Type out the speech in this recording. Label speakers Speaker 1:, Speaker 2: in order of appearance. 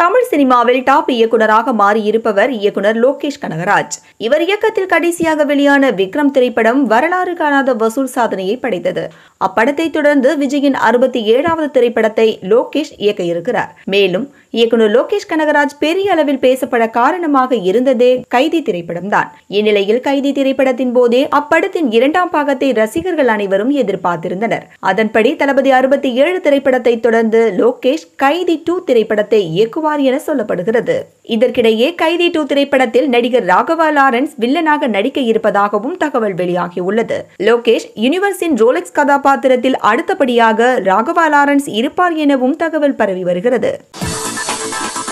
Speaker 1: தமிழ் சினிமாவில் டாப் இயக்குனராக மாறியிருப்பவர் இயக்குனர் லோகேஷ் கனகராஜ் இவர் இயக்கத்தில் கடைசியாக வெளியான விக்ரம் திரைப்படம் வரலாறு காணாத வசூல் சாதனையை படைத்தது அப்படத்தை தொடர்ந்து விஜயின் அறுபத்தி ஏழாவது திரைப்படத்தை லோகேஷ் இயக்க இருக்கிறார் மேலும் இயக்குனர் லோகேஷ் கனகராஜ் பெரிய அளவில் பேசப்பட காரணமாக இருந்ததே கைதி திரைப்படம்தான் இந்நிலையில் கைதி திரைப்படத்தின் போதே அப்படத்தின் இரண்டாம் பாகத்தை ரசிகர்கள் அனைவரும் எதிர்பார்த்திருந்தனர் அதன்படி தளபதி அறுபத்தி ஏழு திரைப்படத்தை தொடர்ந்து லோகேஷ் கைதி டூ திரைப்படத்தை இயக்குவார் என சொல்லப்படுகிறது இதற்கிடையே கைதி டூ திரைப்படத்தில் நடிகர் ராகவா லாரன்ஸ் வில்லனாக நடிக்க இருப்பதாகவும் தகவல் வெளியாகியுள்ளது லோகேஷ் யூனிவர்ஸின் ரோலெக்ஸ் கதாபாத்திரத்தில் அடுத்தபடியாக ராகவா லாரன்ஸ் இருப்பார் எனவும் தகவல் பரவி வருகிறது